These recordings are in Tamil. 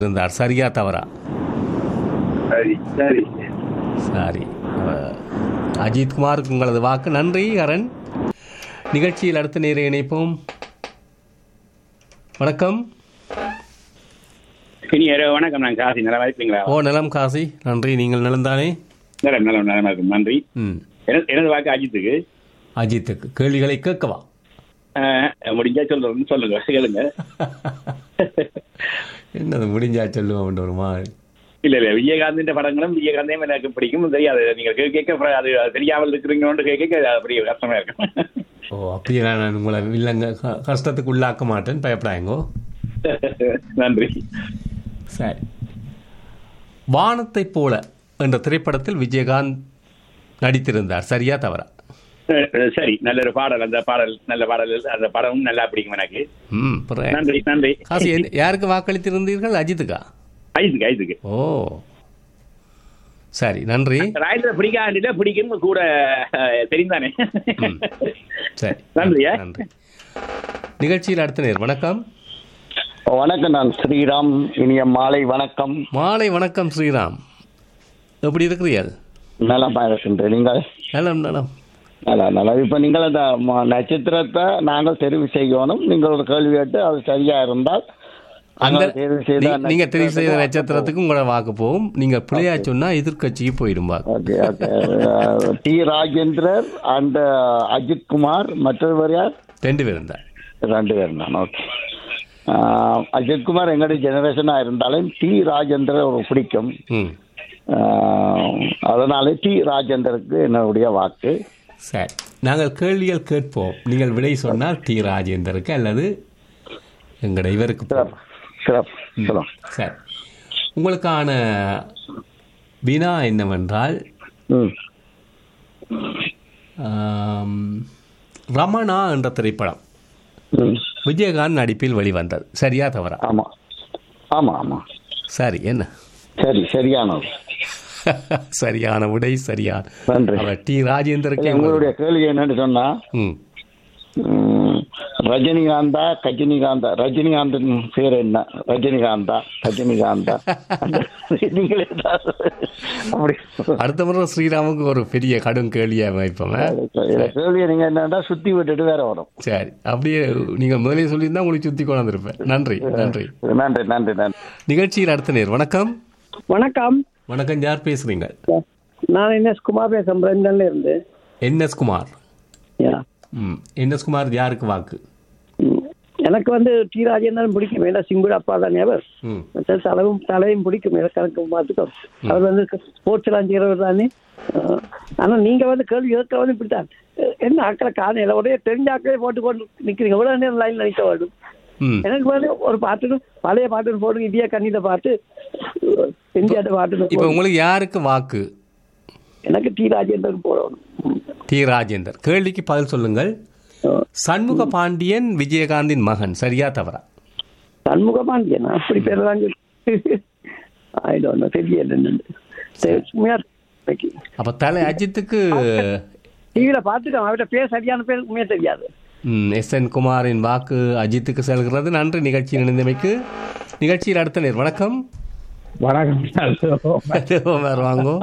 இருந்தார் சரியா தவறா சரி சரி சரி அஹ், அஜித் குமாருக்கு உங்களது வாக்கு நன்றி அரண் நிகழ்ச்சியில் அடுத்த நேர இணைப்போம் வணக்கம் இனி இரவு வணக்கம் நான் காசி நல்லா இருப்பீங்களா ஓ நலம் காசி நன்றி நீங்கள் நலம்தானே நலம் நலம் நலமா இருக்கும் நன்றி ம் எனது எனது வாக்கு அஜித்துக்கு அஜித்துக்கு கேள்விகளை கேட்கவா அஹ், முடிஞ்சா சொல்றேன்னு சொல்லுங்க கேளுங்க என்னது முடிஞ்சா சொல்லுவோம் ஒரு மாதிரி இல்ல இல்ல விஜயகாந்தின் படங்களும் விஜயகாந்தையும் எனக்கு பிடிக்கும் தெரியாது நீங்க கேட்க கேட்க அப்புறம் அது அது தெரியாமல் இருக்கிறீங்களோன்னு கேட்க கேட்க அது அப்படியே கஷ்டமா இருக்கும் ஓ அப்படியே நான் உங்களை இல்லைங்க க- கஷ்டத்துக்கு உள்ளாக்க மாட்டேன் பயப்படாங்கோ நன்றி சரி வானத்தைப் போல என்ற திரைப்படத்தில் விஜயகாந்த் நடித்திருந்தார் சரியா தவறா அஹ், சரி நல்ல ஒரு பாடல் அந்த பாடல் நல்ல பாடல் அந்த படமும் நல்லா பிடிக்கும் எனக்கு ம் பிறகு நன்றி நன்றி காசி எந்த- யாருக்கு வாக்களித்திருந்தீர்கள் அஜித்துக்கா ஐதுக்கு ஐதுக்கு ஓ சரி நன்றி ராயத்துல பிடிக்காண்டில பிடிக்கும் கூட அஹ், தெரிந்தானே ம். சரி நன்றியா நன்றி நிகழ்ச்சியில் அடுத்த நேர் வணக்கம் வணக்கம் நான் ஸ்ரீராம் இனிய மாலை வணக்கம் மாலை வணக்கம் ஸ்ரீராம் எப்படி இருக்கிறீர்கள் நலமா இருக்கின்றேன் நீங்கள் நலம் நலம் நல்லா நல்லா இப்போ நீங்கள் அந்த ம- நட்சத்திரத்தை நாங்கள் தெரிவு செய்யணும் நீங்கள் ஒரு கேள்வி கேட்டு அது சரியா இருந்தால் அந்த நாங்கள் தெரிவு செய்த நீ- நீங்க தெரிவு செய்த நட்சத்திரத்துக்கு நட்சத்திரத்துக்கு உங்களோட வாக்கு போகும் நீங்க பிள்ளையா சொன்னா எதிர்க்கட்சிக்கு போயிடும் வாக்கு ஓகே ஓகே அஹ், டி ராஜேந்திரர் அண்ட் அஜித் குமார் மற்றவர் யார் ரெண்டு பேரும் தான் ரெண்டு பேர் தான் ஓகே அஜித் குமார் எங்களுடைய ஜெனரேஷனாக இருந்தாலும் டி ராஜேந்திரர் ஒரு பிடிக்கும் ம் அஹ், அதனால டி ராஜேந்தருக்கு என்னுடைய வாக்கு சரி நாங்கள் கேள்விகள் கேட்போம் நீங்கள் விடை சொன்னால் டி ராஜேந்தருக்கு அல்லது எங்கட இவருக்கு போகும். சிறப்பு சொல்லுங்க சரி உங்களுக்கான வினா என்னவென்றால் ம் ஆம், ரமணா என்ற திரைப்படம் ம் விஜயகாந்த் நடிப்பில் வெளிவந்தது சரியா தவறா ஆமா ஆமா ஆமா சரி என்ன சரி சரியானது சரியான விடை சரியான நன்றி அவர் டி ராஜேந்தருக்கு இல்ல, உங்களுடைய கேள்வி என்னன்னு சொன்னா ம் ம், ரஜினிகாந்தா கஜினிகாந்தா ரஜினிகாந்தன் பேர் என்ன ரஜினிகாந்தா ரஜினிகாந்தா நீங்களே தான் அப்படி அடுத்த முறை ஸ்ரீராமுக்கு ஒரு பெரிய கடும் கேள்வியா வைப்போம் ஆ? இந்த கேள்வியை நீங்க என்னன்னா சுத்தி விட்டுட்டு வேற வரும் சரி அப்படியே நீங்க முதலே சொல்லியிருந்தா உங்களுக்கு சுத்தி கொண்டாந்துருப்பேன் நன்றி நன்றி நன்றி நன்றி நன்றி நிகழ்ச்சியில் அடுத்த நேர் வணக்கம் வணக்கம் வணக்கம் யார் பேசுறீங்க நான் என்எஸ் குமார் பேசுறேன் பிரந்தன்ல இருந்து என்எஸ் குமார் யா. ம் என்எஸ் குமார் யாருக்கு வாக்கு ம். எனக்கு வந்து டி ராஜேந்திரன் பிடிக்கும் ஏன்னா சிங்குட அப்பா தானே அவர் ம் மற்ற தலைவும் தலையும் பிடிக்கும் எனக்கு எனக்கு பார்த்துக்கோ அவர் வந்து ஸ்போர்ட்ஸ் எல்லாம் செய்கிறவர் தானே அஹ், ஆனா நீங்க வந்து கேள்வி கேட்க வந்து இப்படித்தான் அஹ், என்ன ஆக்களை காணையில ஒரே தெரிஞ்ச ஆக்களே போட்டு கொண்டு நிக்கிறீங்க எவ்வளவு நேரம் லைன்ல நிற்க வேண்டும் ம் எனக்கு வந்து ஒரு பாட்டு பழைய பாட்டு போடுங்க இந்தியா கண்ணித பாட்டு இந்தியாட்ட பாட்டு இப்போ போடுங்க. உங்களுக்கு யாருக்கு வாக்கு எனக்கு டி ராஜேந்திரன் போடணும் ம். டி ராஜேந்தர் கேள்விக்கு பதில் சொல்லுங்கள் அஹ், சண்முக பாண்டியன் விஜயகாந்தின் மகன் சரியா தவறா சண்முக பாண்டியனா அப்படி பேரெல்லாம் ஐ டோன்ட் நோ தெரியல என்னன்னு சரி, சும்மையா இன்னைக்கு அப்ப தலை அஜித்துக்கு டிவியில பாத்துக்கோ அவர்கிட்ட பேர் சரியான பேர் உண்மையா தெரியாது எஸ் என் குமாரின் வாக்கு அஜித்துக்கு செல்கிறது நன்றி நிகழ்ச்சியில் இணைந்தமைக்கு நிகழ்ச்சியில் அடுத்த நேர் வணக்கம் வணக்கம் வேறு வாங்கோ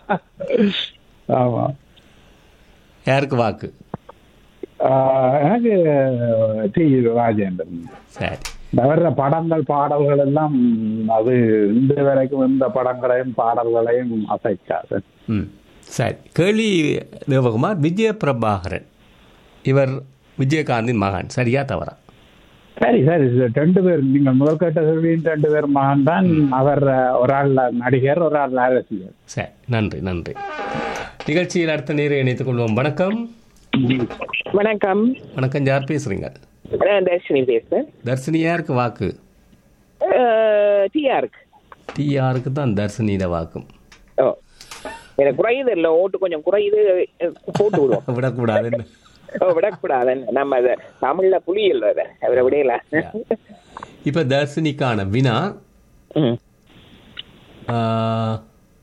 ஆமா யாருக்கு வாக்கு ஆஹ் எனக்கு டி ராஜேந்திரன் சரி வர்ற படங்கள் பாடல்கள் எல்லாம் அது இந்த வரைக்கும் இந்த படங்களையும் பாடல்களையும் அசைக்காது ம் சரி கேள்வி தேவகுமார் விஜய பிரபாகரன் இவர் விஜயகாந்தின் மகன் சரியா தவறா சரி சரி சரி. ரெண்டு பேர் நீங்கள் முதல் கேட்ட கேள்வியின் ரெண்டு பேர் மகன் தான் அவர் ஒரு ஆள் நடிகர் ஒரு ஆள் அரசியல் சரி நன்றி நன்றி நிகழ்ச்சியில் அடுத்த நேரம் இணைத்துக் கொள்வோம் வணக்கம் வணக்கம் வணக்கம் யார் பேசுறீங்க நான் தர்ஷினி பேசுறேன் தர்ஷினி யாருக்கு வாக்கு டிஆருக்கு டிஆருக்கு தான் தர்ஷினியிட வாக்கும் ஓ எனக்கு குறையுது இல்லை ஓட்டு கொஞ்சம் குறையுது அஹ், போட்டு விடுவோம் விடக்கூடாதுன்னு ஓ விடக்கூடாது நம்ம அதை தமிழ்ல புளியல் அதை அவரை விடையல இப்ப தர்ஷினிக்கான வினா ம். ஆஹ்,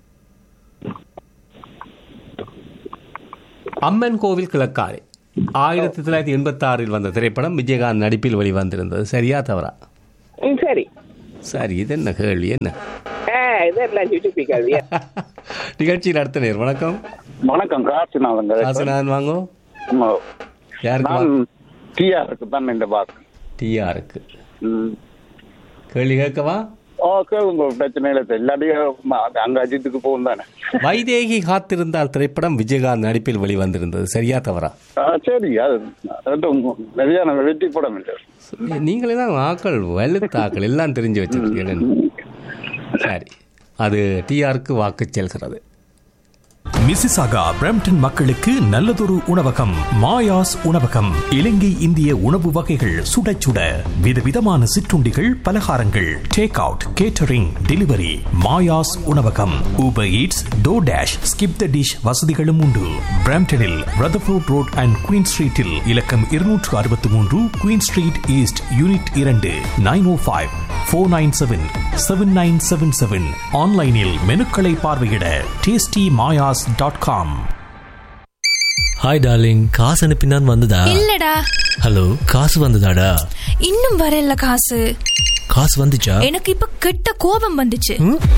அம்மன் கோவில் கிழக்காரை ஆயிரத்தி தொள்ளாயிரத்தி எண்பத்தி ஆறில் வந்த திரைப்படம் விஜயகாந்த் நடிப்பில் வெளிவந்திருந்தது சரியா தவறா ம், சரி சரி இது என்ன கேள்வி என்ன ஆ, இதெல்லாம் யூடியூப் கேள்வி நிகழ்ச்சியில் அடுத்த நேர் வணக்கம் வணக்கம் காசிநாதன் காசனான் வாங்கோ யாருக்கு நான் டிஆருக்கு தான் இந்த வாக்கு டிஆருக்கு ம். கேள்வி கேட்கவா ஓகே உங்க பிரச்சனை இல்லை எல்லாத்தையும் அங்க அஜித்துக்கு போகும் தானே வைதேகி காத்திருந்தால் திரைப்படம் விஜயகாந்த் நடிப்பில் வெளிவந்திருந்தது சரியா தவறா ஆ, சரி அது அது உங்க சரியான வெற்றி படம் இல்லை நீங்களே தான் ஆக்கள் வலுத்தாக்கள் எல்லாம் தெரிஞ்சு வச்சிருக்கீங்க சரி அது டிஆருக்கு வாக்கு செல்கிறது மிசிசாகா பிரம்டன் மக்களுக்கு நல்லதொரு உணவகம் மாயாஸ் உணவகம் இலங்கை இந்திய உணவு வகைகள் சுட சுட விதவிதமான சிற்றுண்டிகள் பலகாரங்கள் take out catering delivery Maya's உணவகம் Uber Eats DoorDash skip the dish வசதிகளும் உண்டு பிரம்டனில் ரதர்ஃபோர்ட் ரோட் அண்ட் குயின் ஸ்ட்ரீட்டில் இலக்கம் இருநூற்று அறுபத்தி மூன்று குயின் ஸ்ட்ரீட் ஈஸ்ட் யூனிட் இரண்டு nine O five four nine seven seven nine seven seven ஆன்லைனில் மெனுக்களை பார்வையிட tasty Maya's dot com hi darling காசு அனுப்பினான் வந்ததா இல்லடா ஹலோ காசு வந்ததாடா இன்னும் வரல காசு காசு வந்துச்சா எனக்கு இப்ப கெட்ட கோபம் வந்துச்சு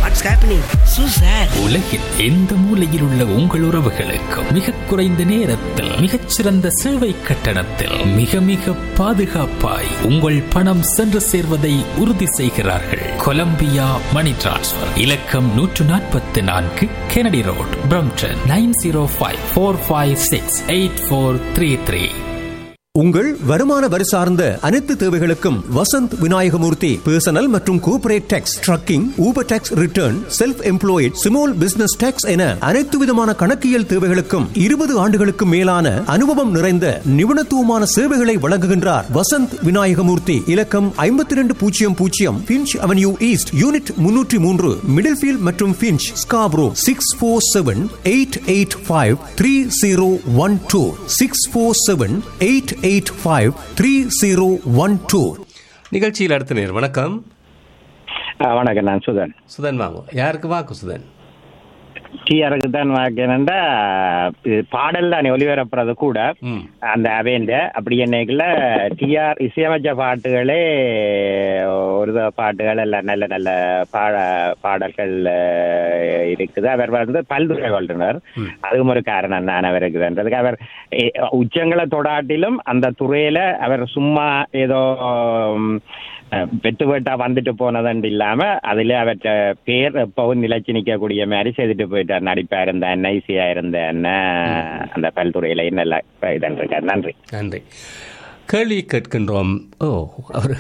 உலகில் எந்த மூலையில் உள்ள உங்கள் உறவுகளுக்கு மிக குறைந்த நேரத்தில் மிகச்சிறந்த சேவை கட்டணத்தில் மிக மிக பாதுகாப்பாய் உங்கள் பணம் சென்று சேர்வதை உறுதி செய்கிறார்கள் கொலம்பியா மணி டிரான்ஸ்ஃபர் இலக்கம் நூற்று நாற்பத்தி நான்கு Kennedy Road Brampton nine zero five four five six eight four three three உங்கள் வருமான வரி சார்ந்த அனைத்து தேவைகளுக்கும் வசந்த் விநாயகமூர்த்தி பர்சனல் மற்றும் corporate tax trucking Uber tax return self employed small business tax என அனைத்து விதமான கணக்கியல் தேவைகளுக்கும் இருபது ஆண்டுகளுக்கு மேலான அனுபவம் நிறைந்த நிபுணத்துவமான சேவைகளை வழங்குகின்றார் வசந்த் விநாயகமூர்த்தி இலக்கம் ஐம்பத்தி ரெண்டு பூஜ்ஜியம் பூஜ்ஜியம் பிஞ்ச் அவென்யூ ஈஸ்ட் யூனிட் முன்னூற்றி மூன்று மிடில்ஃபீல்ட் மற்றும் Finch Scarborough six four seven eight eight five three zero one two six four seven eight eight five three zero one two நிகழ்ச்சியில் அடுத்த நேர் வணக்கம் வணக்கம் நான் சுதன் சுதன் வாங்கோ யாருக்கு வாக்கு சுதன் டிஆருக்கு தான் வாக்கினண்டா பாடல் தான் ஒளிபரப்புறது கூட அந்த அவேண்ட அப்படி என்னைக்குல டிஆர் இசையமைச்ச பாட்டுகளே ஒரு த- பாட்டுகள் எல்லாம் நல்ல நல்ல பாட பாடல்கள் அஹ், இருக்குது அவர் வந்து பல்துறை வல்லுனர் அதுவும் ஒரு காரணம் தான் அவருக்குன்றதுக்கு அவர் எ- உச்சங்களை தொடாட்டிலும் அந்த துறையில அவர் சும்மா ஏதோ உம், அஹ், வெட்டு வெட்டா வந்துட்டு போனதுண்டு இல்லாம அதுல அவற்ற பேர் எப்பவும் நிலைச்சு நிக்கக்கூடிய மாதிரி செய்துட்டு போயிட்டார் நடிப்பா இருந்த என்ன ஈஸியா இருந்த என்ன அந்த பல்துறையிலையும் நல்லா இதன் இருக்கார் நன்றி நன்றி கேள்வி கேட்கின்றோம் ஓ அவர்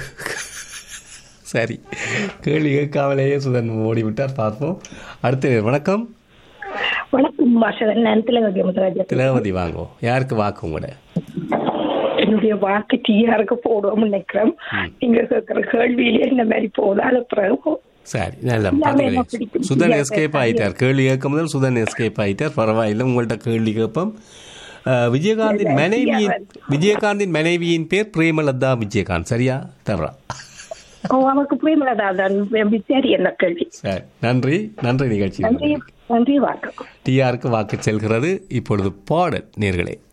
சரி கேள்வி கேட்காமலேயே சுதன் ஓடிவிட்டார் பார்ப்போம் அடுத்த நேர் வணக்கம் வணக்கம் பாஷகன் நான் திலகவதி முத்தராஜா திலகவதி வாங்கோ யாருக்கு வாக்கு உங்களோட என்னுடைய வாக்கு டிஆருக்கு போடுவோம்னு நினைக்கிறேன் நீங்க கேட்கிற கேள்வியிலே இந்த மாதிரி போதால பிறகு சரி நல்ல எல்லாமே பார்த்துக்கிறேன் எனக்கு பிடிக்கும். சுதன் சரியா, எஸ்கேப் சரியா. ஆயிட்டார் கேள்வி கேட்க முதல் சுதன் எஸ்கேப் ஆயிட்டார் பரவாயில்லை உங்கள்ட்ட கேள்வி கேட்போம் அஹ், விஜயகாந்தின் இல்ல, மனைவியின் சரியா. விஜயகாந்தின் மனைவியின் பேர் பிரேமலதா விஜயகாந்த் சரியா தவறா ஓ அவருக்கு புரியலதா தான் சரி என்ன கேள்வி சரி நன்றி நன்றி நிகழ்ச்சி நன்றி நன்றி வணக்கம் டிஆருக்கு வாக்கு செல்கிறது இப்பொழுது பாடல் நேர்களே